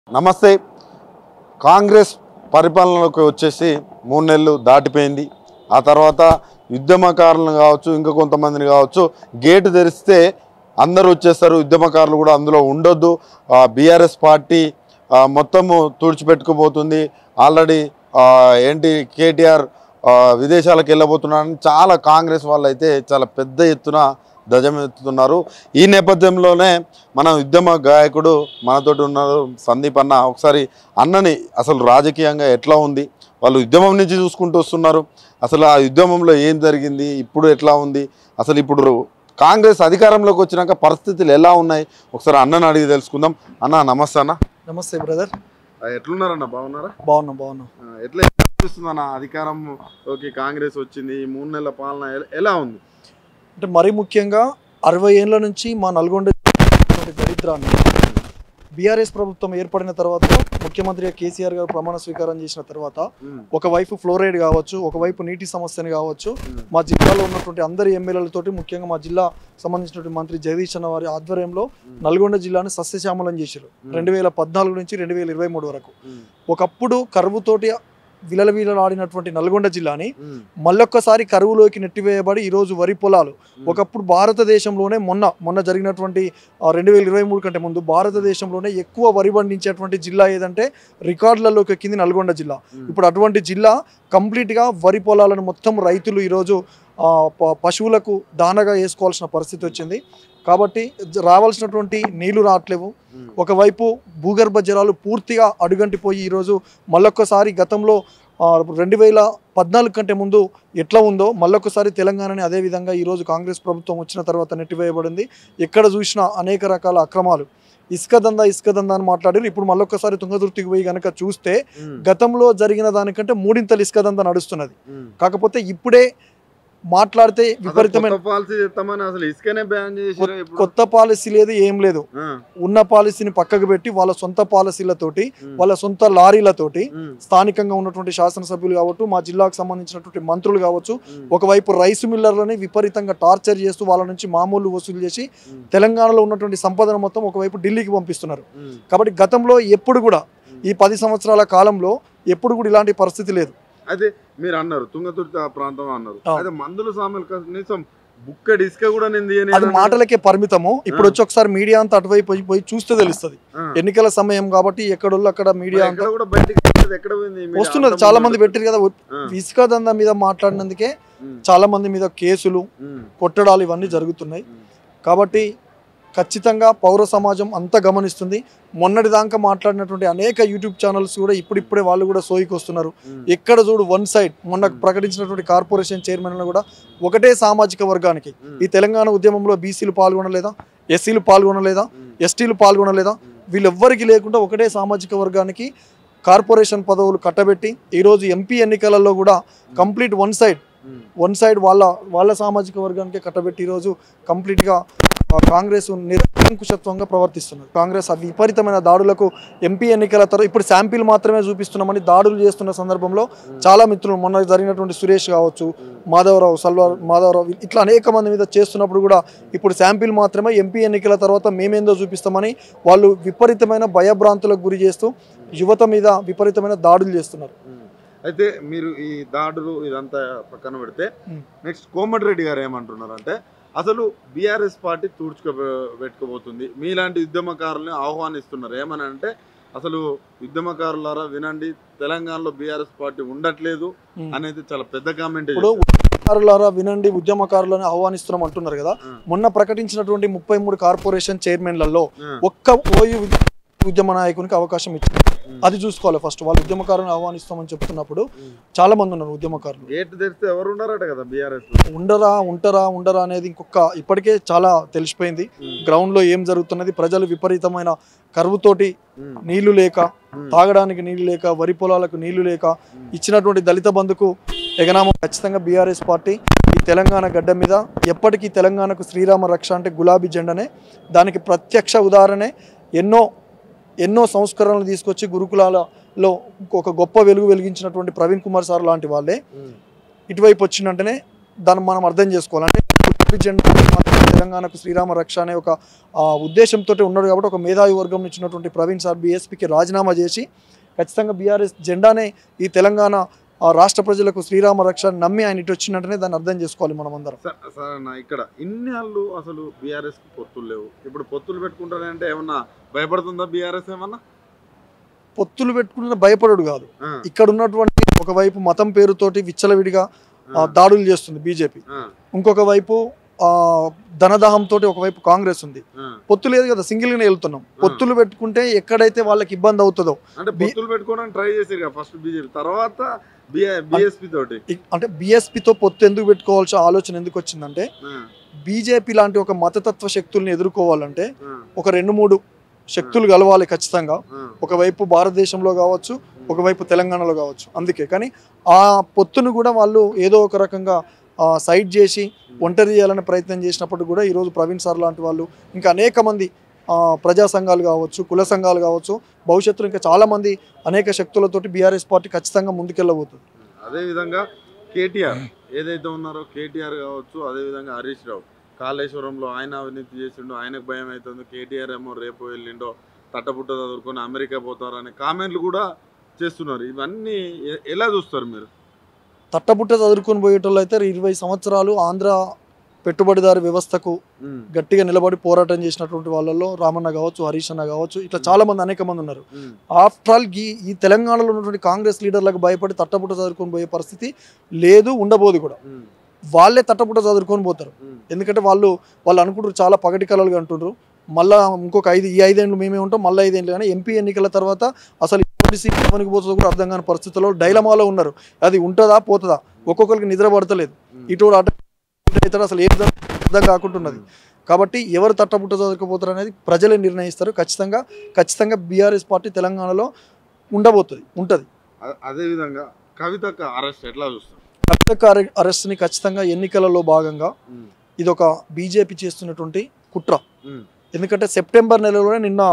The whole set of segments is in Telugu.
నమస్తే కాంగ్రెస్ పరిపాలనలోకి వచ్చేసి మూడు నెలలు దాటిపోయింది ఆ తర్వాత ఉద్యమకారులను కావచ్చు ఇంకా కొంతమందిని కావచ్చు గేటు తెరిస్తే అందరూ వచ్చేస్తారు ఉద్యమకారులు కూడా అందులో ఉండొద్దు బీఆర్ఎస్ పార్టీ ఆ, మొత్తము తుడిచిపెట్టుకుపోతుంది ఆల్రెడీ ఆ, ఏంటి కేటీఆర్ ఆ, విదేశాలకు వెళ్ళబోతున్నారని చాలా కాంగ్రెస్ వాళ్ళు అయితే చాలా పెద్ద ఎత్తున ధ్వజమెత్తుతున్నారు ఈ నేపథ్యంలోనే మన ఉద్యమ గాయకుడు మనతోటి ఉన్నారు సందీప్ అన్న ఒకసారి అన్నని అసలు రాజకీయంగా ఎట్లా ఉంది వాళ్ళు ఉద్యమం నుంచి చూసుకుంటూ వస్తున్నారు అసలు ఆ ఉద్యమంలో ఏం జరిగింది ఇప్పుడు ఎట్లా ఉంది అసలు ఇప్పుడు కాంగ్రెస్ అధికారంలోకి వచ్చినాక పరిస్థితులు ఎలా ఉన్నాయి ఒకసారి అన్నని అడిగి తెలుసుకుందాం అన్న నమస్తే అన్న నమస్తే బ్రదర్ ఎట్లున్నారన్న బాగున్నారా బాగున్నాం బాగున్నాం ఆ, ఎట్లా అనిపిస్తుంది అన్న అధికారంలోకి కాంగ్రెస్ వచ్చింది ఈ మూడు నెలల పాలన ఎ- ఎలా ఉంది అంటే మరీ ముఖ్యంగా అరవై ఏళ్ళ నుంచి మా నల్గొండ జిల్లా దరిద్రాన్ని బీఆర్ఎస్ ప్రభుత్వం ఏర్పడిన తర్వాత ముఖ్యమంత్రిగా కేసీఆర్ గారు ప్రమాణ స్వీకారం చేసిన తర్వాత ఉమ్, ఒకవైపు ఫ్లోరైడ్ కావచ్చు ఒకవైపు నీటి సమస్యని కావచ్చు ఉమ్, మా జిల్లాలో ఉన్నటువంటి అందరి ఎమ్మెల్యేలతోటి ముఖ్యంగా మా జిల్లా సంబంధించినటువంటి మంత్రి జగదీష్ అన్న వారి ఆధ్వర్యంలో నల్గొండ జిల్లాని సస్యశ్యామలం చేశారు రెండు వేల పద్నాలుగు నుంచి రెండు వేల ఇరవై మూడు వరకు ఉమ్, ఒకప్పుడు కరువుతోటి విలలవిలలాడినటువంటి నల్గొండ జిల్లాని ఉమ్, మళ్ళొక్కసారి కరువులోకి నెట్టివేయబడి ఈరోజు వరి పొలాలు ఒకప్పుడు భారతదేశంలోనే మొన్న మొన్న జరిగినటువంటి రెండు వేల ఇరవై మూడు కంటే ముందు భారతదేశంలోనే ఎక్కువ వరి పండించేటువంటి జిల్లా ఏదంటే రికార్డులలోకి ఎక్కింది నల్గొండ జిల్లా ఉమ్, ఇప్పుడు అటువంటి జిల్లా కంప్లీట్గా వరి పొలాలను మొత్తం రైతులు ఈరోజు ఆ, ప- పశువులకు దానగా వేసుకోవాల్సిన పరిస్థితి వచ్చింది కాబట్టి జ- రావాల్సినటువంటి నీళ్లు రావట్లేవు ఉమ్, ఒకవైపు భూగర్భ జలాలు పూర్తిగా అడుగంటిపోయి ఈరోజు మళ్ళొక్కసారి గతంలో రెండు వేల పద్నాలుగు కంటే ముందు ఎట్లా ఉందో మళ్ళొక్కసారి తెలంగాణని అదే విధంగా ఈరోజు కాంగ్రెస్ ప్రభుత్వం వచ్చిన తర్వాత నెట్టివేయబడింది ఎక్కడ చూసినా అనేక రకాల అక్రమాలు ఇసుక దందా ఇసుక దందా అని మాట్లాడారు ఇప్పుడు మళ్ళొక్కసారి తుంగదుర్తికి పోయి కనుక చూస్తే ఉమ్, గతంలో జరిగిన దానికంటే మూడింతలు ఇసుక దందా నడుస్తున్నది ఉమ్. కాకపోతే ఇప్పుడే మాట్లాడితే అసలు విపరీతమైన కొత్త పాలసీ తెస్తామని అసలు ఇసుకనే బ్యాన్ చేసిరా ఇప్పుడు కొత్త పాలసీ లేదు ఏం లేదు ఆ, ఉన్న పాలసీని పక్కకు పెట్టి వాళ్ళ సొంత పాలసీలతోటి ఉమ్, వాళ్ళ సొంత లారీలతోటి ఉమ్, స్థానికంగా ఉన్నటువంటి శాసనసభ్యులు కావచ్చు మా జిల్లాకు సంబంధించినటువంటి మంత్రులు కావచ్చు ఉమ్, ఒకవైపు రైసు మిల్లర్లని విపరీతంగా టార్చర్ చేస్తూ వాళ్ళ నుంచి మామూలు వసూలు చేసి ఉమ్, తెలంగాణలో ఉన్నటువంటి సంపదను మొత్తం ఒకవైపు ఢిల్లీకి పంపిస్తున్నారు ఉమ్, కాబట్టి గతంలో ఎప్పుడు కూడా ఈ పది సంవత్సరాల కాలంలో ఎప్పుడు కూడా ఇలాంటి పరిస్థితి లేదు అయితే మీరు అన్నారు తుంగతుర్తి ఆ ప్రాంతం అన్నారు ఆ. అయితే మందుల సామెలు కనీసం బుక్క ఇసుక కూడా నేను తీయని అది మాటలకే పరిమితము ఇప్పుడు వచ్చి ఒకసారి మీడియా అంతా అటువైపు పోయి- పోయి చూస్తే తెలుస్తుంది ఆ. ఎన్నికల సమయం కాబట్టి ఎక్కడోళ్ళు అక్కడ మీడియా మరి అంతా ఎక్కడ కూడా బయటికి వచ్చేది ఎక్కడ పోయింది మీరు వస్తున్నది అంతా చాలా ముందు మంది పెట్టారు కదా ఆ. ఇసుక దందా మీద మాట్లాడినందుకే ఉమ్, చాలా మంది మీద కేసులు ఉమ్, కొట్టడాలు ఇవన్నీ జరుగుతున్నాయి ఉమ్, కాబట్టి ఖచ్చితంగా పౌర సమాజం అంతా గమనిస్తుంది మొన్నటి దాకా మాట్లాడినటువంటి అనేక యూట్యూబ్ ఛానల్స్ కూడా ఇప్పుడిప్పుడే వాళ్ళు కూడా సోయికి వస్తున్నారు ఉమ్, ఎక్కడ చూడు వన్ సైడ్ మొన్న ప్రకటించినటువంటి కార్పొరేషన్ చైర్మన్లు కూడా ఒకటే సామాజిక వర్గానికి ఉమ్, ఈ తెలంగాణ ఉద్యమంలో బీసీలు పాల్గొనలేదా ఎస్సీలు పాల్గొనలేదా ఉమ్, ఎస్టీలు పాల్గొనలేదా ఉమ్, వీళ్ళెవ్వరికి లేకుండా ఒకటే సామాజిక వర్గానికి కార్పొరేషన్ పదవులు కట్టబెట్టి ఈరోజు ఎంపీ ఎన్నికలలో కూడా complete one side um, one side వాళ్ళ వాళ్ళ సామాజిక వర్గానికి కట్టబెట్టి ఈరోజు కంప్లీట్గా ఆ, కాంగ్రెస్ నిరంకుశత్వంగా ప్రవర్తిస్తున్నారు కాంగ్రెస్ ఆ విపరీతమైన దాడులకు ఎంపీ ఎన్నికల తర్వాత ఇప్పుడు శాంపిల్ మాత్రమే చూపిస్తున్నామని దాడులు చేస్తున్న సందర్భంలో చాలా మిత్రులు మొన్న జరిగినటువంటి సురేష్ కావచ్చు మాధవరావు సల్వార్ మాధవరావు ఇట్లా అనేక మంది మీద చేస్తున్నప్పుడు కూడా ఇప్పుడు శాంపిల్ మాత్రమే ఎంపీ ఎన్నికల తర్వాత మేమేందో చూపిస్తామని వాళ్ళు విపరీతమైన భయభ్రాంతులకు గురి చేస్తూ యువత మీద విపరీతమైన దాడులు చేస్తున్నారు ఉమ్. అయితే మీరు ఈ దాడులు ఇదంతా పక్కన పెడితే ఉమ్. నెక్స్ట్ కోమటిరెడ్డి గారు ఏమంటున్నారు అంటే అసలు బీఆర్ఎస్ పార్టీ తూడ్చుకో పెట్టుకోబోతుంది మీలాంటి ఉద్యమకారుల్ని ఆహ్వానిస్తున్నారు ఏమని అంటే అసలు ఉద్యమకారులారా వినండి తెలంగాణలో బీఆర్ఎస్ పార్టీ ఉండట్లేదు ఉమ్. అనేది చాలా పెద్ద కామెంట్ ఇప్పుడు ఉద్యమకారులారా వినండి ఉద్యమకారులను ఆహ్వానిస్తున్నాం అంటున్నారు కదా మొన్న ప్రకటించినటువంటి ముప్పై మూడు కార్పొరేషన్ చైర్మన్లలో ఒక్క ఓయు ఉద్య- ఉద్యమ నాయకునికి అవకాశం ఇచ్చింది అది చూసుకోవాలి ఫస్ట్ వాళ్ళు ఉద్యమకారులను ఆహ్వానిస్తామని చెప్తున్నప్పుడు చాలా మంది ఉన్నారు ఉద్యమకారులు గేట్ తెరిస్తే ఎవరు ఉన్నారట కదా బీఆర్ఎస్ ఉండరా ఉంటారా ఉండరా అనేది ఇంకొక ఇప్పటికే చాలా తెలిసిపోయింది గ్రౌండ్ లో ఏం జరుగుతున్నది ప్రజలు విపరీతమైన కరువుతోటి నీళ్లు లేక తాగడానికి నీళ్లు లేక వరి పొలాలకు నీళ్లు లేక ఇచ్చినటువంటి దళిత బంధుకు ఎగనామం ఖచ్చితంగా బీఆర్ఎస్ పార్టీ ఈ తెలంగాణ గడ్డ మీద ఎప్పటికీ తెలంగాణకు శ్రీరామ రక్ష అంటే గులాబీ జెండనే దానికి ప్రత్యక్ష ఉదాహరణే ఎన్నో ఎన్నో సంస్కరణలు తీసుకొచ్చి గురుకులాలలో ఒక గొప్ప వెలుగు వెలిగించినటువంటి ప్రవీణ్ కుమార్ సార్ లాంటి వాళ్ళే ఇటువైపు వచ్చిందంటేనే దాన్ని మనం అర్థం చేసుకోవాలి అంటే గులాబీ జెండా మాత్రమే తెలంగాణకు శ్రీరామ రక్ష అనే ఒక ఆ, ఉద్దేశంతో ఉన్నాడు కాబట్టి ఒక మేధావి వర్గం నుంచి ఉన్నటువంటి ప్రవీణ్ సార్ బీఎస్పీకి రాజీనామా చేసి ఖచ్చితంగా బీఆర్ఎస్ జెండానే ఈ తెలంగాణ ఆ, రాష్ట్ర ప్రజలకు శ్రీరామ రక్ష అని నమ్మి ఆయన ఇటు వచ్చినట్టునే దాన్ని అర్థం చేసుకోవాలి మనం అందరం స- సరే అన్న ఇక్కడ ఇన్ని ఏళ్ళు అసలు బీఆర్ఎస్ కి పొత్తులు లేవు ఇప్పుడు పొత్తులు పెట్టుకుంటారంటే ఏమన్నా భయపడుతుందా బీఆర్ఎస్ ఏమన్నా పొత్తులు పెట్టుకున్న భయపడడు కాదు ఆ, ఇక్కడ ఉన్నటువంటి ఒకవైపు మతం పేరుతోటి విచ్చలవిడిగా ఆ, దాడులు చేస్తుంది బీజేపీ ఆ, ఇంకొక వైపు ఆ, ధనదాహంతో ఒకవైపు కాంగ్రెస్ ఉంది ఆ. పొత్తు లేదు కదా సింగిల్ గానే వెళ్తున్నాం పొత్తులు పెట్టుకుంటే ఎక్కడైతే వాళ్ళకి ఇబ్బంది అవుతుందో అంటే బి- పొత్తులు పెట్టుకోవడానికి ట్రై చేసారు కదా ఫస్ట్ బీజేపీ తర్వాత బిఎస్పీ తోటి ఇ- అంటే బీఎస్పీతో పొత్తు ఎందుకు పెట్టుకోవాల్సిన ఆలోచన ఎందుకు వచ్చిందంటే ఆ, బీజేపీ లాంటి ఒక మతతత్వ శక్తుల్ని ఎదుర్కోవాలంటే ఆ, ఒక రెండు మూడు శక్తులు కలవాలి ఖచ్చితంగా ఆ, ఒకవైపు భారతదేశంలో కావచ్చు ఒకవైపు తెలంగాణలో కావచ్చు అందుకే కానీ ఆ పొత్తును కూడా వాళ్ళు ఏదో ఒక రకంగా ఆ, సైడ్ చేసి ఒంటరి చేయాలనే ప్రయత్నం చేసినప్పుడు కూడా ఈరోజు ప్రవీణ్ సార్ లాంటి వాళ్ళు ఇంకా అనేక మంది ఆ, ప్రజా సంఘాలు కావచ్చు కుల సంఘాలు కావచ్చు భవిష్యత్తులో ఇంకా చాలా మంది అనేక శక్తులతోటి బీఆర్ఎస్ పార్టీ ఖచ్చితంగా ముందుకెళ్ళబోతుంది అదే విధంగా కేటీఆర్ ఏదైతే ఉన్నారో కేటీఆర్ కావచ్చు అదే విధంగా హరీష్ రావు కాళేశ్వరంలో ఆయన అవినీతి చేసిండు ఆయనకు భయం అవుతుంది కేటీఆర్ ఏమో రేపు వెళ్ళిండో తట్టపుట్ట చదువుకొని అమెరికా పోతారు అనే కామెంట్లు కూడా చేస్తున్నారు ఇవన్నీ ఎ- ఎలా చూస్తారు మీరు తట్టబుట్ట చదువుకొని పోయేటోళ్ళు అయితే ఇరవై సంవత్సరాలు ఆంధ్ర పెట్టుబడిదారు వ్యవస్థకు గట్టిగా నిలబడి పోరాటం చేసినటువంటి వాళ్ళలో రామన్న కావచ్చు హరీష్ అన్న కావచ్చు ఇట్లా చాలా మంది అనేక మంది ఉన్నారు ఆఫ్టర్ ఆల్ ఈ ఈ తెలంగాణలో ఉన్నటువంటి కాంగ్రెస్ లీడర్లకు భయపడి తట్టబుట్ట చదువుకొని పోయే పరిస్థితి లేదు ఉండబోదు కూడా వాళ్ళే తట్టబుట్ట చదువుకొని పోతారు ఎందుకంటే వాళ్ళు వాళ్ళు అనుకుంటారు చాలా పగటి కలలుగా అంటుండ్రు మళ్ళా ఇంకొక ఐదు ఈ ఐదేళ్ళు మేమే ఉంటాం మళ్ళీ ఐదేళ్ళు కానీ ఎంపీ ఎన్నికల తర్వాత అసలు ఎటువంటి సీట్ ఎవరికి పోతుందో కూడా అర్థం కాని పరిస్థితుల్లో డైలమాలో ఉన్నారు అది ఉంటుందా పోతుందా ఒక్కొక్కరికి నిద్ర పడతలేదు ఇటు అటు అవుతాడు అసలు ఏం జరుగుతుందో అర్థం కాకుంటున్నది కాబట్టి ఎవరు తట్టబుట్ట చదువుకోపోతారు అనేది ప్రజలే నిర్ణయిస్తారు ఖచ్చితంగా ఖచ్చితంగా బీఆర్ఎస్ పార్టీ తెలంగాణలో ఉండబోతుంది ఉంటుంది అ- అదే విధంగా కవితకు అరెస్ట్ ఎట్లా చూస్తారు కవితక్క అరె- అరెస్ట్ని ఖచ్చితంగా ఎన్నికలలో భాగంగా ఇది ఒక బీజేపీ చేస్తున్నటువంటి కుట్ర ఉమ్. ఎందుకంటే సెప్టెంబర్ నెలలోనే నిన్న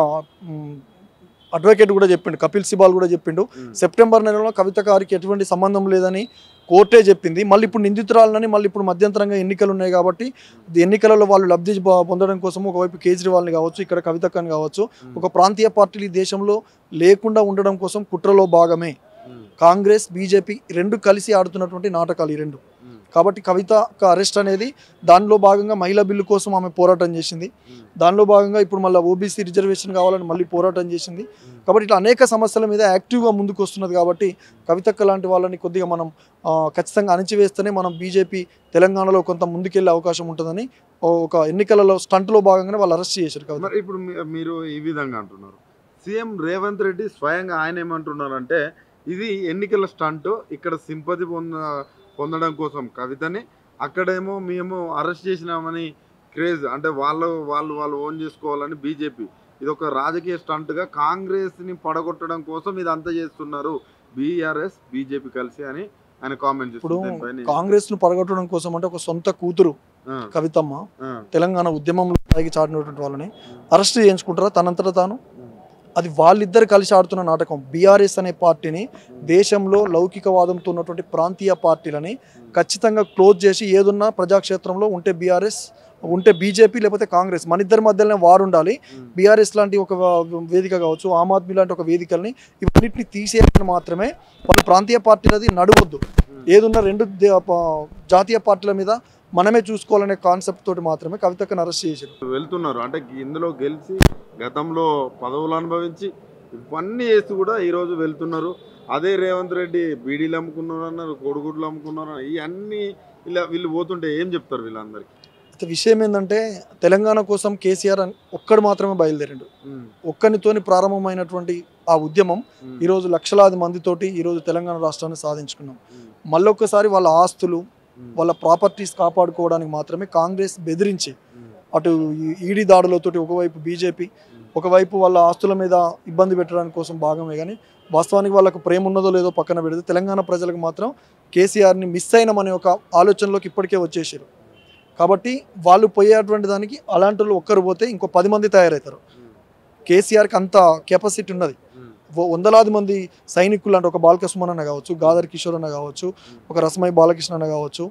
అడ్వకేట్ కూడా చెప్పిండు కపిల్ సిబాల్ కూడా చెప్పిండు ఉమ్. సెప్టెంబర్ నెలలో కవిత గారికి ఎటువంటి సంబంధం లేదని కోర్టే చెప్పింది మళ్ళీ ఇప్పుడు నిందితురాలని మళ్ళీ ఇప్పుడు మధ్యంతరంగా ఎన్నికలు ఉన్నాయి కాబట్టి ఈ ఎన్నికలలో వాళ్ళు లబ్ధి బ- పొందడం కోసం ఒకవైపు కేజ్రీవాల్ని కావచ్చు ఇక్కడ కవితక్కని కావచ్చు ఒక ప్రాంతీయ పార్టీలు ఈ దేశంలో లేకుండా ఉండడం కోసం కుట్రలో భాగమే ఉమ్. కాంగ్రెస్ బీజేపీ రెండు కలిసి ఆడుతున్నటువంటి నాటకాలు ఈ రెండు ఉమ్. కాబట్టి కవిత అరెస్ట్ అనేది దానిలో భాగంగా మహిళా బిల్లు కోసం ఆమె పోరాటం చేసింది ఉమ్. దానిలో భాగంగా ఇప్పుడు మళ్ళీ ఓబీసీ రిజర్వేషన్ కావాలని మళ్ళీ పోరాటం చేసింది ఉమ్. కాబట్టి ఇట్లా అనేక సమస్యల మీద యాక్టివ్గా ముందుకు వస్తున్నది కాబట్టి కవితక్క లాంటి వాళ్ళని కొద్దిగా మనం ఆ, ఖచ్చితంగా అణిచివేస్తేనే మనం బీజేపీ తెలంగాణలో కొంత ముందుకెళ్లే అవకాశం ఉంటుందని ఓ- ఒక ఎన్నికలలో స్టంట్లో భాగంగానే వాళ్ళు అరెస్ట్ చేశారు కవిత మరి ఇప్పుడు మీ- మీరు ఈ విధంగా అంటున్నారు సీఎం రేవంత్ రెడ్డి స్వయంగా ఆయన ఏమంటున్నారంటే ఇది ఎన్నికల స్టంట్ ఇక్కడ సింపతి పొంద పొందడం కోసం కవితని అక్కడేమో మేము అరెస్ట్ చేసినామని క్రేజ్ అంటే వాళ్ళు వాళ్ళు వాళ్ళు ఓన్ చేసుకోవాలని బీజేపీ ఇది ఒక రాజకీయ స్టంట్గా కాంగ్రెస్ని పడగొట్టడం కోసం ఇది అంతా చేస్తున్నారు బీఆర్ఎస్ బీజేపీ కలిసి అని ఆయన కామెంట్ ఇప్పుడు చేస్తున్నారు దీనిపైన- కాంగ్రెస్ ను పడగొట్టడం కోసం అంటే ఒక సొంత కూతురు ఆ, కవితమ్మ ఆ, తెలంగాణ ఉద్యమంలో తాగి చాటినటువంటి వాళ్ళని అరెస్ట్ చేయించుకుంటారా తనంతట తాను అది వాళ్ళిద్దరు కలిసి ఆడుతున్న నాటకం బీఆర్ఎస్ అనే పార్టీని దేశంలో లౌకికవాదంతో ఉన్నటువంటి ప్రాంతీయ పార్టీలని ఖచ్చితంగా క్లోజ్ చేసి ఏదున్నా ప్రజాక్షేత్రంలో ఉంటే బీఆర్ఎస్ ఉంటే బీజేపీ లేకపోతే కాంగ్రెస్ మన ఇద్దరి మధ్యలోనే వారు ఉండాలి ఉమ్, బీఆర్ఎస్ లాంటి ఒక వా- వేదిక కావచ్చు ఆమ్ ఆద్మీ లాంటి ఒక వేదికల్ని ఇవన్నిటిని తీసేయాలని మాత్రమే వాళ్ళు ప్రాంతీయ పార్టీలది నడవద్దు ఉమ్. ఏదున్న రెండు దే- ప- జాతీయ పార్టీల మీద మనమే చూసుకోవాలనే కాన్సెప్ట్ తోటి మాత్రమే కవితక్కను అరెస్ట్ చేశారు వెళ్తున్నారు అంటే ఇందులో గెలిచి గతంలో పదవులు అనుభవించి ఇవన్నీ చేసి కూడా ఈరోజు వెళ్తున్నారు అదే రేవంత్ రెడ్డి బీడీలు అమ్ముకున్నారు అన్నారు కొడుగుడ్లు అమ్ముకున్నారు అన్నారు. ఇవన్నీ ఇలా వీళ్ళు పోతుంటే ఏం చెప్తారు వీళ్ళందరికీ అయితే విషయం ఏంటంటే తెలంగాణ కోసం కేసీఆర్ అని ఒక్కడు మాత్రమే బయలుదేరిండు ఒక్కనితోని ప్రారంభమైనటువంటి ఆ ఉద్యమం ఈరోజు లక్షలాది మందితోటి ఈరోజు తెలంగాణ రాష్ట్రాన్ని సాధించుకున్నాం మళ్ళొక్కసారి వాళ్ళ ఆస్తులు వాళ్ళ ప్రాపర్టీస్ కాపాడుకోవడానికి మాత్రమే కాంగ్రెస్ బెదిరించి అటు ఈ ఈడీ దాడులతోటి ఒకవైపు బీజేపీ ఒకవైపు వాళ్ళ ఆస్తుల మీద ఇబ్బంది పెట్టడానికి కోసం భాగమే కానీ వాస్తవానికి వాళ్ళకు ప్రేమ ఉన్నదో లేదో పక్కన పెడితే తెలంగాణ ప్రజలకు మాత్రం కేసీఆర్ని మిస్ అయినామనే ఒక ఆలోచనలోకి ఇప్పటికే వచ్చేసారు కాబట్టి వాళ్ళు పోయేటువంటి దానికి అలాంటి వాళ్ళు ఒక్కరు పోతే ఇంకో పది మంది తయారవుతారు కేసీఆర్కి అంత కెపాసిటీ ఉన్నది వ- వందలాది మంది సైనికులు అంటే ఒక బాలకృష్ణ అన్న కావచ్చు గాదర్ కిషోర్ అన్న కావచ్చు ఒక రసమై బాలకృష్ణ అన్న కావచ్చు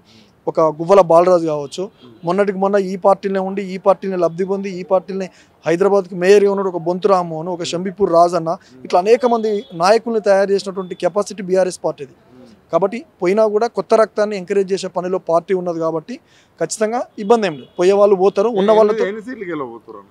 ఒక గువ్వల బాలరాజు కావచ్చు మొన్నటికి మొన్న ఈ పార్టీనే ఉండి ఈ పార్టీని లబ్ధి పొంది ఈ పార్టీని హైదరాబాద్కి మేయర్గా ఉన్నాడు ఒక బొంతు రామ్మోహన్ ఒక షంబీపూర్ రాజన్న ఇట్లా అనేక మంది నాయకుల్ని తయారు చేసినటువంటి కెపాసిటీ బీఆర్ఎస్ పార్టీది కాబట్టి పోయినా కూడా కొత్త రక్తాన్ని ఎంకరేజ్ చేసే పనిలో పార్టీ ఉన్నది కాబట్టి ఖచ్చితంగా ఇబ్బంది ఏం లేదు పోయే వాళ్ళు పోతారు ఉన్న వాళ్ళతో ఎన్ని సీట్లు గెలవబోతున్నారు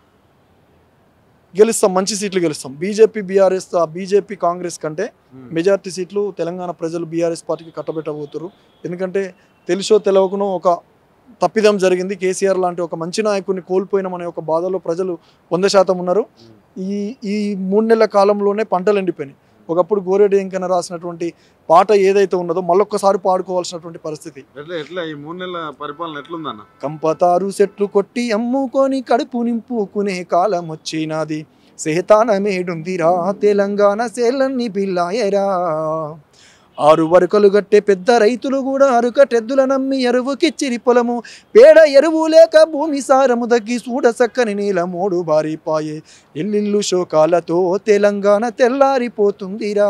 గెలుస్తాం మంచి సీట్లు గెలుస్తాం బీజేపీ బీఆర్ఎస్ బీజేపీ కాంగ్రెస్ కంటే మెజారిటీ సీట్లు తెలంగాణ ప్రజలు బీఆర్ఎస్ పార్టీకి కట్టబెట్టబోతున్నారు ఎందుకంటే తెలుసో తెలవకునో ఒక తప్పిదం జరిగింది కేసీఆర్ లాంటి ఒక మంచి నాయకుడిని కోల్పోయినామనే ఒక బాధలో ప్రజలు వంద శాతం ఉన్నారు ఈ ఈ మూడు నెలల కాలంలోనే పంటలు ఎండిపోయినాయి ఒకప్పుడు గోరెడ్డి వెంకన్న రాసినటువంటి పాట ఏదైతే ఉన్నదో మళ్ళొక్కసారి పాడుకోవాల్సినటువంటి పరిస్థితి ఎట్లా ఎట్లా ఈ మూడు నెలల పరిపాలన ఎట్లుందన్న కంపతారు చెట్లు కొట్టి అమ్ముకొని కడుపు నింపుకునే కాలం వచ్చినది సేతాన మేడుందిరా తెలంగాణ సేలన్ని పిల్లాయరా ఆరు వరకలు గట్టే పెద్ద రైతులు కూడా అరుకటెద్దుల నమ్మి ఎరువుకిచ్చిరి పొలము పేడ ఎరువు లేక భూమి సారము తగ్గి చూడ సక్కని నీల మోడు బారిపాయే ఇల్లిల్లు శోకాలతో తెలంగాణ తెల్లారిపోతుందిరా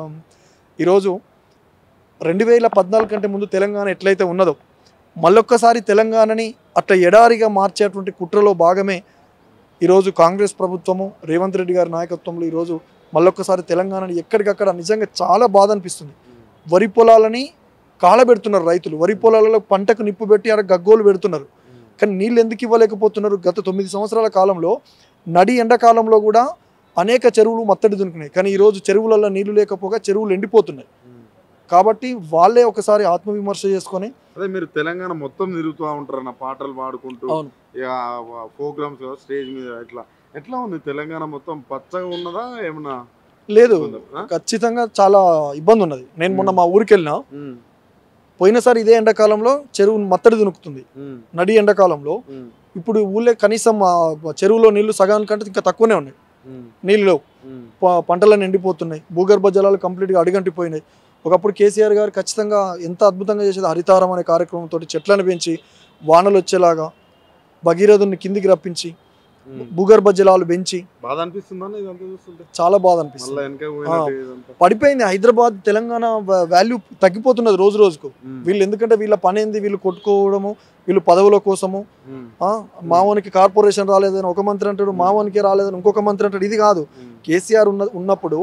ఈరోజు రెండు వేల పద్నాలుగు కంటే ముందు తెలంగాణ ఎట్లయితే ఉన్నదో మళ్ళొక్కసారి తెలంగాణని అట్లా ఎడారిగా మార్చేటువంటి కుట్రలో భాగమే ఈరోజు కాంగ్రెస్ ప్రభుత్వము రేవంత్ రెడ్డి గారి నాయకత్వంలో ఈరోజు మళ్ళొక్కసారి తెలంగాణని ఎక్కడికక్కడ నిజంగా చాలా బాధ అనిపిస్తుంది వరి పొలాలని కాలబెడుతున్నారు రైతులు వరి పొలాలలో పంటకు నిప్పు పెట్టి ఆడ గగ్గోలు పెడుతున్నారు కానీ నీళ్ళు ఎందుకు ఇవ్వలేకపోతున్నారు గత తొమ్మిది సంవత్సరాల కాలంలో నడి ఎండాకాలంలో కూడా అనేక చెరువులు మత్తడి దునుకున్నాయి కానీ ఈరోజు చెరువులలో నీళ్లు లేకపోగా చెరువులు ఎండిపోతున్నాయి కాబట్టి వాళ్ళే ఒకసారి ఆత్మవిమర్శ చేసుకొని అదే మీరు తెలంగాణ మొత్తం తిరుగుతూ ఉంటారన్న పాటలు పాడుకుంటూ అవును. ఇక ప్రోగ్రామ్స్ స్టేజ్ మీద ఇట్లా ఎట్లా ఉంది తెలంగాణ మొత్తం పచ్చగా ఉన్నదా ఏమన్నా లేదు ఉందా? ఆ? ఖచ్చితంగా చాలా ఇబ్బంది ఉన్నది నేను మొన్న మ్మ్. మా ఊరికి వెళ్ళినా ఉమ్, పోయినసారి ఇదే ఎండాకాలంలో చెరువు మత్తడి దునుకుతుంది ఉమ్, నడి ఎండాకాలంలో ఉమ్, ఇప్పుడు ఊళ్ళో కనీసం ఆ చెరువులో నీళ్లు సగానికంటే ఇంకా తక్కువనే ఉన్నాయి ఉమ్, నీళ్ళు లేవు. ఉమ్, ప- పంటలన్నీ ఎండిపోతున్నాయి భూగర్భ జలాలు కంప్లీట్గా అడుగంటిపోయినాయి ఒకప్పుడు కేసీఆర్ గారు ఖచ్చితంగా ఎంత అద్భుతంగా చేసేది హరితారం అనే కార్యక్రమంతో చెట్లను పెంచి వానలు వచ్చేలాగా భగీరథుని కిందికి రప్పించి ఉమ్. భూగర్భ జలాలు పెంచి బాధ అనిపిస్తుందా ఇదంతా చూస్తుంటే చాలా బాధ అనిపిస్తుంది మళ్ళీ వెనక పోయినట్టు ఇదంతా పడిపోయింది హైదరాబాద్ తెలంగాణ వాల్యూ తగ్గిపోతున్నది రోజు రోజుకు ఉమ్, వీళ్ళు ఎందుకంటే వీళ్ళ పని ఏంది వీళ్ళు కొట్టుకోవడము వీళ్ళు పదవుల కోసము ఉమ్, ఆ, మావోనికి కార్పొరేషన్ రాలేదని ఒక మంత్రి అంటాడు మావోనికి రాలేదని ఇంకొక మంత్రి అంటాడు ఇది కాదు ఉమ్, కేసీఆర్ ఉన్న ఉన్నప్పుడు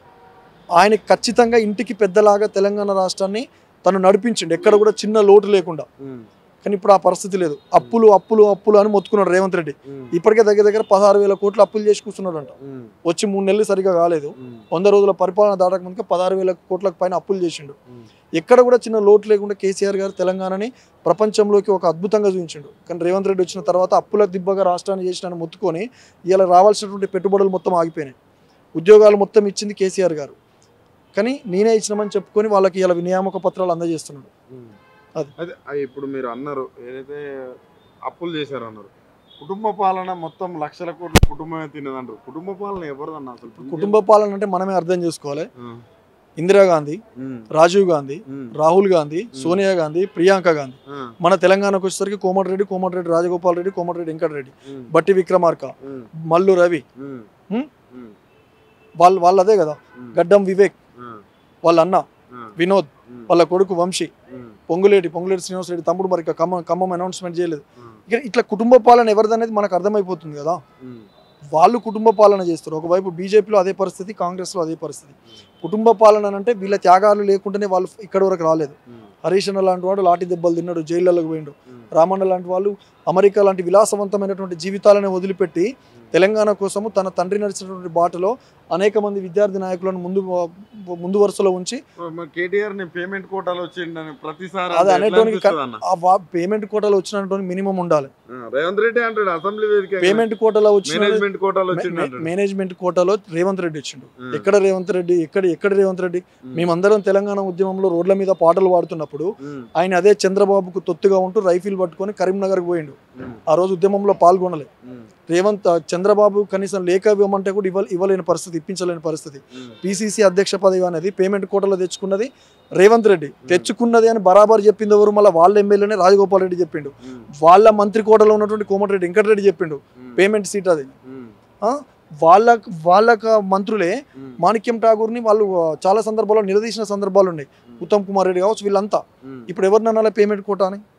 ఆయన ఖచ్చితంగా ఇంటికి పెద్దలాగా తెలంగాణ రాష్ట్రాన్ని తను నడిపించిండు ఎక్కడ కూడా చిన్న లోటు లేకుండా ఉమ్, కానీ ఇప్పుడు ఆ పరిస్థితి లేదు అప్పులు అప్పులు అప్పులు అని మొత్తుకున్నాడు రేవంత్ రెడ్డి ఉమ్, ఇప్పటికే దగ్గర దగ్గర పదహారు వేల కోట్లు అప్పులు చేసి కూర్చున్నాడు అంట ఉమ్, వచ్చి మూడు నెలలు సరిగా కాలేదు ఉమ్, వంద రోజుల పరిపాలన దాటక ముందుకే పదహారు వేల కోట్లకు పైన అప్పులు చేసిండు ఉమ్. ఎక్కడ కూడా చిన్న లోటు లేకుండా కేసీఆర్ గారు తెలంగాణని ప్రపంచంలోకి ఒక అద్భుతంగా చూపించిండు కానీ రేవంత్ రెడ్డి వచ్చిన తర్వాత అప్పుల దిబ్బగా రాష్ట్రాన్ని చేసిన మొత్తుకొని ఇలా రావాల్సినటువంటి పెట్టుబడులు మొత్తం ఆగిపోయినాయి ఉద్యోగాలు మొత్తం ఇచ్చింది కేసీఆర్ గారు కానీ నేనే ఇచ్చినామని చెప్పుకొని వాళ్ళకి ఇలా నియామక పత్రాలు అందజేస్తున్నాడు ఉమ్. అది. అదే అవి ఇప్పుడు మీరు అన్నారు ఏదైతే అప్పులు చేశారు అన్నారు కుటుంబ పాలన మొత్తం లక్షల కోట్ల కుటుంబమే తినదంటారు కుటుంబ పాలన ఎవరిదన్న అసలు కుటుంబ పాలన అంటే మనమే అర్థం చేసుకోవాలి ఆ, ఇందిరాగాంధీ ఉమ్, రాజీవ్ గాంధీ ఉమ్, రాహుల్ గాంధీ సోనియా గాంధీ ప్రియాంక గాంధీ ఆ, మన తెలంగాణకు వచ్చేసరికి కోమటిరెడ్డి కోమటిరెడ్డి రాజగోపాల్ రెడ్డి కోమటిరెడ్డి వెంకటరెడ్డి ఉమ్, బట్టి విక్రమార్క ఉమ్, మల్లు రవి ఉమ్, ఉమ్? ఉమ్, వాళ్ళు వాళ్ళు అదే కదా ఉమ్, గడ్డం వివేక్ ఆ, వాళ్ళ అన్న ఆ, వినోద్ ఉమ్, వాళ్ళ కొడుకు వంశీ ఉమ్, పొంగులేటి పొంగులేటి శ్రీనివాస్ రెడ్డి తమ్ముడు మరి ఇక ఖమ్మం ఖమ్మం అనౌన్స్మెంట్ చేయలేదు ఆ, ఇక ఇట్లా కుటుంబ పాలన ఎవరిదనేది మనకు అర్థమైపోతుంది కదా ఉమ్, వాళ్ళు కుటుంబ పాలన చేస్తారు ఒకవైపు బీజేపీలో అదే పరిస్థితి కాంగ్రెస్లో అదే పరిస్థితి కుటుంబ పాలన అంటే వీళ్ళ త్యాగాలు లేకుండానే వాళ్ళు ఇక్కడ వరకు రాలేదు ఉమ్, హరీష్ అన్న లాంటి వాడు లాఠీ దెబ్బలు తిన్నాడు జైళ్ళలోకి పోయిండు ఉమ్, రామన్న లాంటి వాళ్ళు అమెరికా లాంటి విలాసవంతమైనటువంటి జీవితాలను వదిలిపెట్టి తెలంగాణ కోసము తన తండ్రి నడిచినటువంటి బాటలో అనేక మంది విద్యార్థి నాయకులను ముందు ముందు వరుసలో ఉంచి మరి కేటీఆర్ ని పేమెంట్ కోటాలు వచ్చిండని ప్రతిసారి అది అంటే ఎట్లా అనేటోనికి అనిపిస్తది అన్న? ఆ పేమెంట్ కోటాలో వచ్చినటువంటి మినిమం ఉండాలి ఆ, రేవంత్ రెడ్డి అంటాడు అసెంబ్లీ వేదిక పేమెంట్ కోటాలో వచ్చిన మేనేజ్మెంట్ కోటాలు వచ్చిండు అంటాడు మేనేజ్మెంట్ కోటాలో రేవంత్ రెడ్డి వచ్చిండు ఆ, ఎక్కడ రేవంత్ రెడ్డి ఎక్కడ ఎక్కడ రేవంత్ రెడ్డి ఉమ్, మేమందరం తెలంగాణ ఉద్యమంలో రోడ్ల మీద పాటలు పాడుతున్నప్పుడు ఉమ్, ఆయన అదే చంద్రబాబుకు తొత్తుగా ఉంటూ రైఫిల్ పట్టుకొని కరీంనగర్కి పోయిండు ఉమ్, ఆ రోజు ఉద్యమంలో పాల్గొనలే ఉమ్, రేవంత్ చంద్రబాబు కనీసం లేఖ ఇవ్వమంటే కూడా ఇవ్వ ఇవ్వలేని పరిస్థితి ఇప్పించలేని పరిస్థితి ఉమ్, పిసిసి అధ్యక్ష పదవి అనేది పేమెంట్ కోటలో తెచ్చుకున్నది రేవంత్ రెడ్డి తెచ్చుకున్నది అని బరాబర్ చెప్పింది ఎవరు మళ్ళీ వాళ్ళ ఎమ్మెల్యేనే రాజగోపాల్ రెడ్డి చెప్పిండు ఉమ్, వాళ్ళ మంత్రి కోటలో ఉన్నటువంటి కోమటిరెడ్డి వెంకటరెడ్డి చెప్పిండు ఉమ్, పేమెంట్ సీట్ అది ఉమ్, ఆ? వాళ్ళ వాళ్ళ మంత్రులే ఉమ్, మాణిక్యం ఠాగూర్ని వాళ్ళు ఆ, చాలా సందర్భాల్లో నిలదీసిన సందర్భాలు ఉన్నాయి ఉత్తమ్ కుమార్ రెడ్డి కావచ్చు వీళ్ళంతా ఉమ్, ఇప్పుడు ఎవరినన్నా పేమెంట్ కోట అని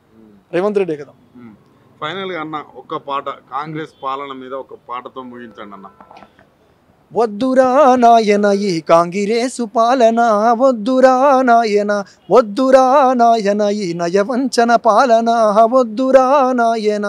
రేవంత్ రెడ్డి కదా ఫైనల్ గా అన్న ఒక్క పాట కాంగ్రెస్ పాలన మీద ఒక పాటతో ముగించండి అన్న వద్దురా నాయన ఈ కాంగిరేసు పాలన వద్దురా నాయన వద్దురా నాయన ఈ నయవంచన పాలన వద్దురా నాయన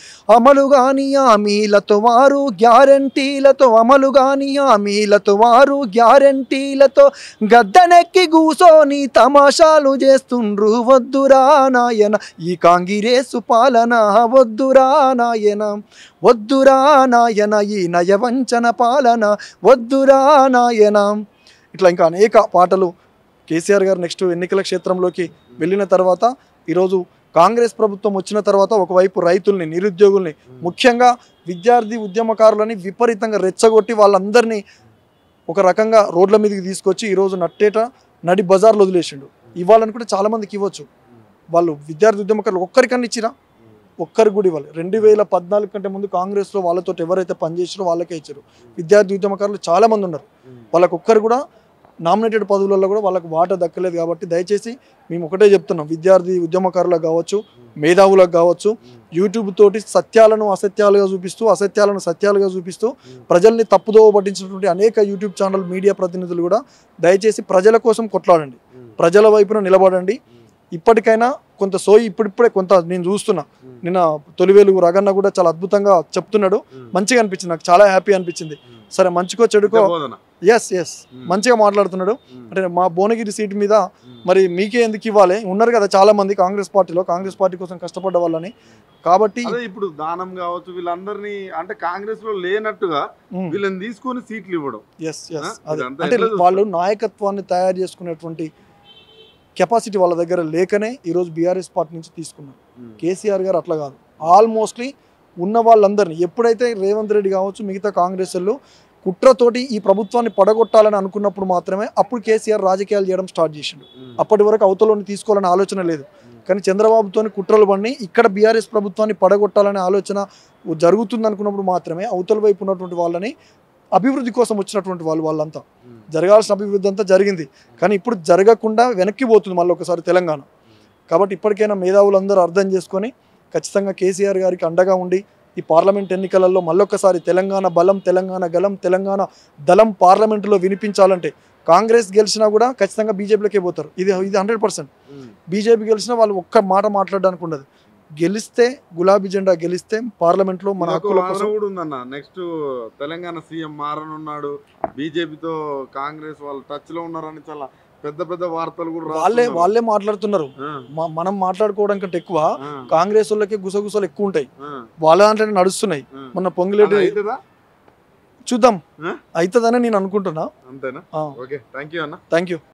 అమలుగాని హామీలతో వారు గ్యారంటీలతో అమలుగాని హామీలతో వారు గ్యారంటీలతో గద్దెనెక్కి కూసోని తమాషాలు చేస్తుండ్రు వద్దురా నాయన ఈ కాంగిరేసు పాలన వద్దురా నాయన వద్దురా నాయన ఈ నయవంచన పాలన వద్దురా నాయన ఇట్లా ఇంకా అనేక పాటలు కేసీఆర్ గారు నెక్స్ట్ ఎన్నికల క్షేత్రంలోకి వెళ్ళిన తర్వాత ఈరోజు కాంగ్రెస్ ప్రభుత్వం వచ్చిన తర్వాత ఒకవైపు రైతుల్ని నిరుద్యోగుల్ని ముఖ్యంగా విద్యార్థి ఉద్యమకారులని విపరీతంగా రెచ్చగొట్టి వాళ్ళందరినీ ఒక రకంగా రోడ్ల మీదకి తీసుకొచ్చి ఈరోజు నట్టేట నడి బజార్లో వదిలేసిండు ఇవ్వాలనుకుంటే చాలా మందికి ఇవ్వచ్చు వాళ్ళు విద్యార్థి ఉద్యమకారులు ఒక్కరికన్నా ఇచ్చిరా ఒక్కరికి కూడా ఇవ్వాలి రెండు వేల పద్నాలుగు కంటే ముందు కాంగ్రెస్లో వాళ్ళతో ఎవరైతే పనిచేసారో వాళ్ళకే ఇచ్చారు విద్యార్థి ఉద్యమకారులు చాలా మంది ఉన్నారు వాళ్ళకి ఒక్కరు కూడా నామినేటెడ్ పదవులలో కూడా వాళ్ళకి వాటా దక్కలేదు కాబట్టి దయచేసి మేము ఒకటే చెప్తున్నాం విద్యార్థి ఉద్యమకారులకు కావచ్చు మేధావులకు కావచ్చు యూట్యూబ్ తోటి సత్యాలను అసత్యాలుగా చూపిస్తూ అసత్యాలను సత్యాలుగా చూపిస్తూ ప్రజల్ని తప్పుదోవ పట్టించినటువంటి అనేక యూట్యూబ్ ఛానల్ మీడియా ప్రతినిధులు కూడా దయచేసి ప్రజల కోసం కొట్లాడండి ప్రజల వైపున నిలబడండి ఇప్పటికైనా కొంత సోయి ఇప్పుడిప్పుడే కొంత నేను చూస్తున్నా నిన్న తొలివేలు రగన్న కూడా చాలా అద్భుతంగా చెప్తున్నాడు మంచిగా అనిపించింది నాకు చాలా హ్యాపీ అనిపించింది సరే మంచికో చెడుకో బోధన ఎస్ ఎస్ మంచిగా మాట్లాడుతున్నాడు అంటే మా భువనగిరి సీట్ మీద మరి మీకే ఎందుకు ఇవ్వాలి ఉన్నారు కదా చాలా మంది కాంగ్రెస్ పార్టీలో కాంగ్రెస్ పార్టీ కోసం కష్టపడ్డ వాళ్ళని కాబట్టి అదే ఇప్పుడు దానం కావచ్చు వీళ్ళందరినీ అంటే కాంగ్రెస్ లో లేనట్టుగా వీళ్ళని తీసుకొని సీట్లు ఇవ్వడం ఎస్ ఎస్ ఆ, అదే ఇదంతా అంటే ఎట్లా చూస్తారు? వాళ్ళు నాయకత్వాన్ని తయారు చేసుకునేటువంటి కెపాసిటీ వాళ్ళ దగ్గర లేకనే ఈరోజు బీఆర్ఎస్ పార్టీ నుంచి తీసుకున్నారు కేసీఆర్ గారు అట్లా కాదు ఆల్మోస్ట్లీ ఉన్న వాళ్ళందరినీ ఎప్పుడైతే రేవంత్ రెడ్డి కావచ్చు మిగతా కాంగ్రెస్ వాళ్ళు కుట్రతోటి ఈ ప్రభుత్వాన్ని పడగొట్టాలని అనుకున్నప్పుడు మాత్రమే అప్పుడు కేసీఆర్ రాజకీయాలు చేయడం స్టార్ట్ చేసిండు అప్పటి వరకు అవతలని తీసుకోవాలనే ఆలోచన లేదు కానీ చంద్రబాబుతోని కుట్రలు పడి ఇక్కడ బీఆర్ఎస్ ప్రభుత్వాన్ని పడగొట్టాలనే ఆలోచన జరుగుతుంది అనుకున్నప్పుడు మాత్రమే అవతల వైపు ఉన్నటువంటి వాళ్ళని అభివృద్ధి కోసం వచ్చినటువంటి వాళ్ళు వాళ్ళంతా జరగాల్సిన అభివృద్ధి అంతా జరిగింది కానీ ఇప్పుడు జరగకుండా వెనక్కి పోతుంది మళ్ళీ ఒకసారి తెలంగాణ కాబట్టి ఇప్పటికైనా మేధావులందరూ అర్థం చేసుకొని ఖచ్చితంగా కేసీఆర్ గారికి అండగా ఉండి ఈ పార్లమెంట్ ఎన్నికలలో మళ్ళొక్కసారి తెలంగాణ బలం తెలంగాణ గలం తెలంగాణ దళం పార్లమెంటులో వినిపించాలంటే కాంగ్రెస్ గెలిచినా కూడా ఖచ్చితంగా బీజేపీలోకే పోతారు ఇది ఇది హండ్రెడ్ పర్సెంట్ బీజేపీ గెలిచినా వాళ్ళు ఒక్క మాట మాట్లాడడానికి ఉండదు గెలిస్తే గులాబీ జెండా గెలిస్తే పార్లమెంట్లో మన మన హక్కుల కోసం కూడా ఉందన్న నెక్స్ట్ తెలంగాణ సీఎం మారనున్నాడు బీజేపీతో కాంగ్రెస్ వాళ్ళు టచ్ లో ఉన్నారని చాలా పెద్ద పెద్ద వార్తలు కూడా వాళ్ళే రాస్తున్నారు. వాళ్ళే మాట్లాడుతున్నారు ఆ, మ- మనం మాట్లాడుకోవడం కంటే ఎక్కువ ఆ, కాంగ్రెస్ వాళ్ళకి గుసగుసలు ఎక్కువ ఉంటాయి ఆ, వాళ్ళ దాంట్లోనే నడుస్తున్నాయి ఆ. మొన్న పొంగిలేటి అన్న, అవుతుందా? చూద్దాం ఆ? అవుతుందని నేను అనుకుంటున్నా అంతేనా ఓకే థ్యాంక్ యూ అన్న థ్యాంక్ యూ